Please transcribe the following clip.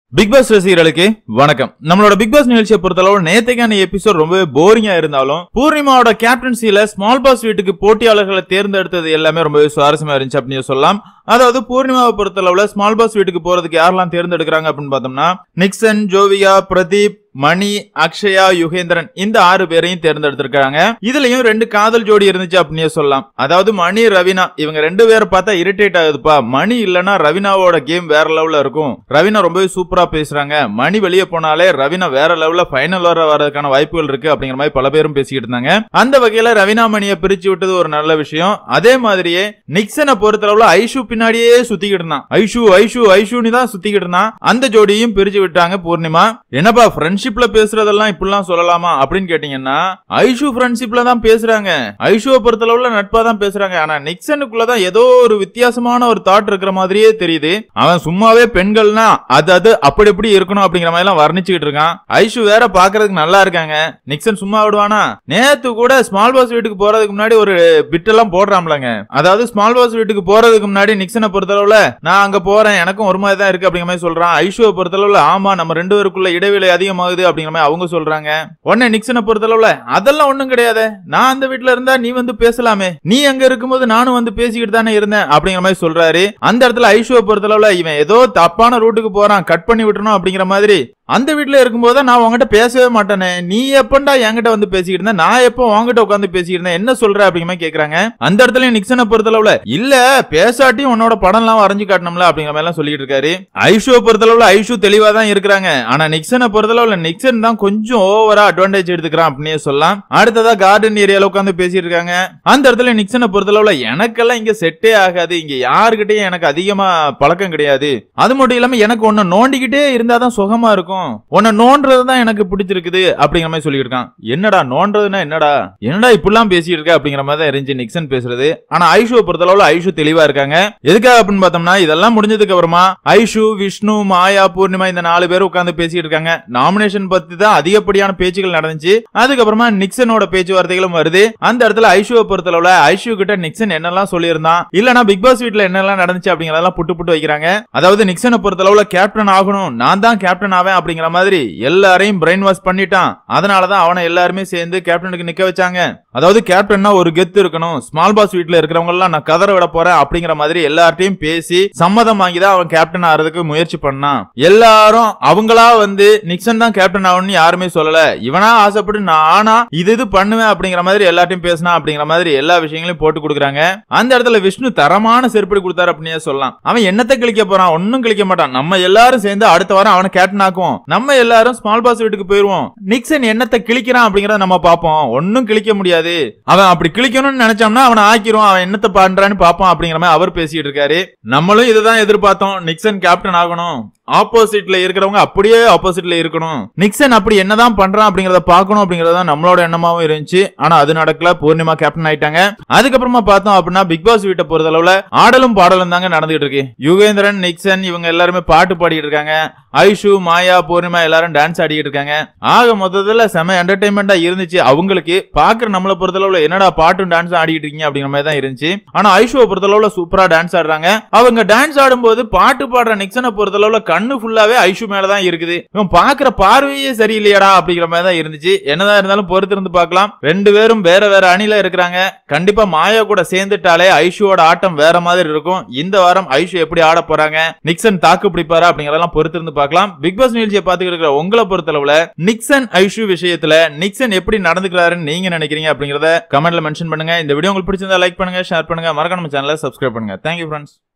big pass ரசிகர்களுக்கு வணக்கம் நம்மளோட பிக் பாஸ் நிகழ்ச்சியை பொறுத்தளவு நேத்தைக்கான எபிசோட் ரொம்பவே போரிங்கா இருந்தாலும் பூர்ணிமாவோட கேப்டன்சில ஸ்மால் பாஸ் வீட்டுக்கு போட்டியாளர்களை தேர்ந்தெடுத்தது எல்லாமே ரொம்பவே சுவாரஸ்யமா இருந்துச்சு அப்படின்னு சொல்லலாம் அதாவது பூர்ணிமாவை பொறுத்தளவுல ஸ்மால் பாஸ் வீட்டுக்கு போறதுக்கு யாரெல்லாம் தேர்ந்தெடுக்கிறாங்க அப்படின்னு பார்த்தோம்னா நிக்சன் ஜோவியா பிரதீப் மணி அக்ஷயா யுகேந்திரன் இந்த ஆறு பேரையும் தேர்ந்தெடுத்திருக்காங்க இதுலயும் ரெண்டு காதல் ஜோடி இருந்துச்சு அப்படின்னே சொல்லலாம் அதாவது மணி ரவினா இவங்க ரெண்டு பேரை பார்த்தா இரிட்டேட் ஆகுதுப்பா மணி இல்லனா ரவினாவோட கேம் வேற லெவல்ல இருக்கும் ரவினா ரொம்பவே சூப்பரா பேசுறாங்க மணி வெளியே போனாலே ரவினா வேற லெவல்ல ஃபைனல் வர வரதுக்கான வாய்ப்புகள் இருக்கு அப்படிங்கிற மாதிரி பல பேரும் பேசிக்கிட்டு இருந்தாங்க அந்த வகையில ரவினா மணியை பிரிச்சு விட்டது ஒரு நல்ல விஷயம் அதே மாதிரியே நிக்சனை பொறுத்தளவுல ஐஷு பின்னாடியே சுத்திக்கிட்டு இருந்தான் ஐஷு ஐஷு ஐஷுன்னு தான் சுத்திக்கிட்டு இருந்தான் அந்த ஜோடியும் பிரிச்சு விட்டாங்க பூர்ணிமா என்னப்பா ஃப்ரெண்ட்ஷிப்ல பேசுறதெல்லாம் இப்படிலாம் சொல்லலாமா அப்படின்னு கேட்டீங்கன்னா ஐஷு ஃப்ரெண்ட்ஷிப்ல தான் பேசுறாங்க ஐஷுவை பொறுத்தளவுல நட்பா தான் பேசுறாங்க ஆனா நிக்சனுக்குள்ளதான் ஏதோ ஒரு வித்தியாசமான ஒரு தாட் இருக்கிற மாதிரியே தெரியுது அவன் சும்மாவே பெண்கள்னா அது அது அப்படி எப்படி இருக்கணும் அப்படிங்கிற மாதிரி எல்லாம் வர்ணிச்சுக்கிட்டு இருக்கான் ஐஷு வேற பாக்குறதுக்கு நல்லா இருக்காங்க நிக்சன் சும்மா விடுவானா நேத்து கூட ஸ்மால் பாஸ் வீட்டுக்கு போறதுக்கு முன்னாடி ஒரு பிட் எல்லாம் போடுறாம்லங்க அதாவது ஸ்மால் பாஸ் வீட்டுக்கு போறதுக்கு முன்னாடி நிக்சனை பொறுத்தளவுல நான் அங்க போறேன் எனக்கும் ஒரு மாதிரி தான் இருக்கு அப்படிங்கிற மாதிரி சொல்றான் ஐஷுவை பொறுத்தளவுல ஆமா நம்ம ரெண்டு பேருக்குள்ள இடைவெளி அதிகமாகுது அப்படிங்கிற மாதிரி அவங்க சொல்றாங்க உடனே நிக்சனை பொறுத்தளவுல அதெல்லாம் ஒண்ணும் கிடையாது நான் அந்த வீட்டுல இருந்தா நீ வந்து பேசலாமே நீ அங்க இருக்கும்போது நானும் வந்து பேசிக்கிட்டு தானே இருந்தேன் அப்படிங்கிற மாதிரி சொல்றாரு அந்த இடத்துல ஐஷுவை பொறுத்தளவுல இவன் ஏதோ தப்பான ரூட்டுக்கு போறான் கட் பண்ணி விட்டுறணும் அப்படிங்கிற மாதிரி அந்த வீட்ல இருக்கும்போது நான் உங்ககிட்ட பேசவே மாட்டேனே நீ எப்பண்டா என்கிட்ட வந்து பேசிக்கிட்டு இருந்த நான் எப்போ உங்ககிட்ட உட்காந்து பேசிக்கிட்டு இருந்தேன் என்ன சொல்ற அப்படிங்கிற மாதிரி கேக்குறாங்க அந்த இடத்துல நிக்சனை பொறுத்தளவுல இல்ல பேசாட்டியும் உன்னோட படம் எல்லாம் வரைஞ்சு காட்டணும்ல அப்படிங்கிற மாதிரி எல்லாம் சொல்லிட்டு இருக்காரு ஐஷுவை பொறுத்தளவுல ஐஷு தெளிவா தான் இருக்கிறாங்க ஆனா நிக்சனை பொறுத்தளவுல நிக்சன் தான் கொஞ்சம் ஓவரா அட்வான்டேஜ் எடுத்துக்கிறான் அப்படின்னே சொல்லலாம் அடுத்ததா கார்டன் ஏரியால உட்காந்து பேசிட்டு இருக்காங்க அந்த இடத்துல நிக்சனை பொறுத்தளவுல எனக்கெல்லாம் இங்க செட்டே ஆகாது இங்க யாருகிட்டயும் எனக்கு அதிகமா பழக்கம் கிடையாது அது மட்டும் இல்லாம எனக்கு ஒன்னு நோண்டிக்கிட்டே இருந்தாதான் சுகமா இருக்கும் உன்னை நோன்றது தான் எனக்கு பிடிச்சிருக்குது அப்படிங்கிற மாதிரி சொல்லிட்டு இருக்கான் என்னடா நோன்றதுன்னா என்னடா என்னடா இப்படிலாம் பேசிட்டு இருக்க அப்படிங்கிற மாதிரி தான் இருந்துச்சு நிக்சன் பேசுறது ஆனா ஐஷுவை பொறுத்தளவுல ஐஷு தெளிவா இருக்காங்க எதுக்காக அப்படின்னு பார்த்தோம்னா இதெல்லாம் முடிஞ்சதுக்கு அப்புறமா ஐஷு விஷ்ணு மாயா பூர்ணிமா இந்த நாலு பேர் உட்கார்ந்து பேசிட்டு இருக்காங்க நாமினேஷன் பத்தி தான் அதிகப்படியான பேச்சுகள் நடந்துச்சு அதுக்கப்புறமா நிக்சனோட பேச்சுவார்த்தைகளும் வருது அந்த இடத்துல ஐஷுவை பொறுத்தளவுல ஐஷு கிட்ட நிக்சன் என்னெல்லாம் சொல்லியிருந்தான் இல்லனா பிக் பாஸ் வீட்ல என்னெல்லாம் நடந்துச்சு அப்படிங்கறதெல்லாம் புட்டு புட்டு வைக்கிறாங்க அதாவது நிக்சனை பொறுத்தளவுல கேப்டன் ஆகணும் நான் தான் கேப்டன் ஆவேன் அப்படிங்கிற மாதிரி எல்லாரையும் பிரெயின் வாஷ் பண்ணிட்டான் அதனாலதான் அவனை எல்லாருமே சேர்ந்து கேப்டனுக்கு நிக்க வச்சாங்க அதாவது கேப்டன்னா ஒரு கெத்து இருக்கணும் ஸ்மால் பாஸ் வீட்ல இருக்கிறவங்க எல்லாம் நான் கதற விட போறேன் அப்படிங்கிற மாதிரி எல்லார்ட்டையும் பேசி சம்மதம் வாங்கி தான் அவன் கேப்டன் ஆறதுக்கு முயற்சி பண்ணான் எல்லாரும் அவங்களா வந்து நிக்சன் தான் கேப்டன் ஆகணும்னு யாருமே சொல்லல இவனா ஆசைப்பட்டு நான் ஆனா இது இது பண்ணுவேன் அப்படிங்கிற மாதிரி எல்லார்ட்டையும் பேசினா அப்படிங்கிற மாதிரி எல்லா விஷயங்களையும் போட்டு கொடுக்குறாங்க அந்த இடத்துல விஷ்ணு தரமான செருப்படி கொடுத்தாரு அப்படின்னே சொல்லலாம் அவன் என்னத்தை கிழிக்க போறான் ஒன்னும் கிழிக்க மாட்டான் நம்ம எல்லாரும் சேர்ந்து அடுத்த வாரம் அவனை கேப்டன் ஆக்குவோம் நம்ம எல்லாரும் ஸ்மால் பாஸ் வீட்டுக்கு போயிருவோம் நிக்சன் என்னத்தை கிழிக்கிறான் அப்படிங்கறத நம்ம பார்ப்போம் ஒன்னும் கிழிக்க முடியாது அவன் அப்படி கிழிக்கணும்னு நினைச்சோம்னா அவனை ஆக்கிரும் அவன் என்னத்தை பண்றான்னு பார்ப்போம் அப்படிங்கிற மாதிரி அவர் பேசிட்டு இருக்காரு நம்மளும் இதுதான் எதிர்பார்த்தோம் நிக்சன் கேப்டன் ஆகணும் ஆப்போசிட்ல இருக்கிறவங்க அப்படியே ஆப்போசிட்ல இருக்கணும் நிக்சன் அப்படி என்னதான் பண்றான் அப்படிங்கறத பார்க்கணும் அப்படிங்கறத நம்மளோட எண்ணமாவும் இருந்துச்சு ஆனா அது நடக்கல பூர்ணிமா கேப்டன் ஆயிட்டாங்க அதுக்கப்புறமா பார்த்தோம் அப்படின்னா பிக் பாஸ் வீட்டை பொறுத்தளவுல ஆடலும் பாடலும் தாங்க நடந்துகிட்டு இருக்கு யுகேந்திரன் நிக்சன் இவங்க எல்லாருமே பாட்டு பாடிட்டு இருக்காங்க ஐஷு மாயா பூர்ணிமா எல்லாரும் டான்ஸ் ஆடிட்டு இருக்காங்க ஆக மொத்தத்துல செம என்டர்டைன்மெண்டா இருந்துச்சு அவங்களுக்கு பாக்குற நம்மள பொறுத்தளவுல என்னடா பாட்டும் டான்ஸ் ஆடிட்டு இருக்கீங்க அப்படிங்கிற மாதிரி தான் இருந்துச்சு ஆனா ஐஷுவை பொறுத்தளவுல சூப்பரா டான்ஸ் ஆடுறாங்க அவங்க டான்ஸ் ஆடும்போது பாட்டு பாடுற நிக்சனை பொறுத்தளவுல கண்ணு ஃபுல்லாவே ஐஷு மேலதான் இருக்குது இவன் பாக்குற பார்வையே சரியில்லையடா அப்படிங்கிற மாதிரி தான் இருந்துச்சு என்னதான் இருந்தாலும் பொறுத்து இருந்து பார்க்கலாம் ரெண்டு பேரும் வேற வேற அணில இருக்கிறாங்க கண்டிப்பா மாயா கூட சேர்ந்துட்டாலே ஐஷுவோட ஆட்டம் வேற மாதிரி இருக்கும் இந்த வாரம் ஐஷு எப்படி ஆட போறாங்க நிக்சன் தாக்கு பிடிப்பாரா அப்படிங்கறதெல்லாம் பொறுத்து இருந்து பார்க்கலாம் பிக் பாஸ் நிகழ்ச்சியை பார்த்துக்கிட்டு இருக்கிற உங்களை பொறுத்தளவுல நிக்சன் ஐஷு விஷயத்துல நிக்சன் எப்படி நடந்துக்கிறாருன்னு நீங்க நினைக்கிறீங்க அப்படிங்கறத கமெண்ட்ல மென்ஷன் பண்ணுங்க இந்த வீடியோ உங்களுக்கு பிடிச்சிருந்தா லைக் பண்ணுங்க ஷேர் பண்ணுங்க மறக்காம சேனலை சப்ஸ்கிரைப் பண்ணுங்க தேங்க்யூ ஃப்ரெண்ட்ஸ்